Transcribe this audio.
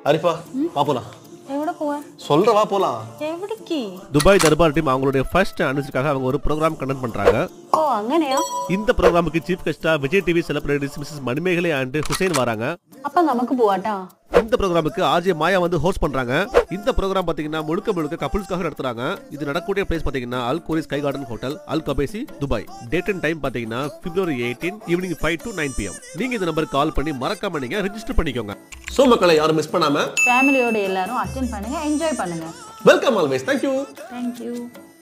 அரிஃபா வா போலாம் எവിടെ போவ சொல்ற வா போலாம் എവിടേക്ക് துபாய் தர்பார் டீம் அவங்களுடைய ஃபர்ஸ்ட் அனுசரிக்காக அவங்க ஒரு ப்ரோக்ராம் கண்டக்ட் பண்றாங்க ഓ അങ്ങനെയാ இந்த ப்ரோக்ராமுக்கு சீஃப் கெஸ்டா Vijay TV celebrities Mrs Manimekalai and Hussain வராங்க അപ്പൊ നമുക്ക് போவாட்டா இந்த ப்ரோக்ராமுக்கு ஆர்ஜே மாயா வந்து ஹோஸ்ட் பண்றாங்க இந்த ப்ரோக்ராம் பாத்தீங்கன்னா முழுக்க முழுக்க கப்புள்ஸ்க்காக நடத்துறாங்க இது நடக்கக்கூடிய பிளேஸ் பாத்தீங்கன்னா Al Khoory sky garden hotel Al கபேசி துபாய் டேட் அண்ட் டைம் பாத்தீங்கன்னா February eighteen evening five to nine PM நீங்க இந்த நம்பருக்கு கால் பண்ணி மறக்காம நீங்க ரெஜிஸ்டர் பண்ணிக்கோங்க ஸோ மக்களை யாரும் மிஸ் பண்ணாம ஃபேமிலியோட எல்லாரும் அட்டென்ட் பண்ணுங்க என்ஜாய் பண்ணுங்க வெல்கம் ஆல்வேஸ் தேங்க்யூ தேங்க்யூ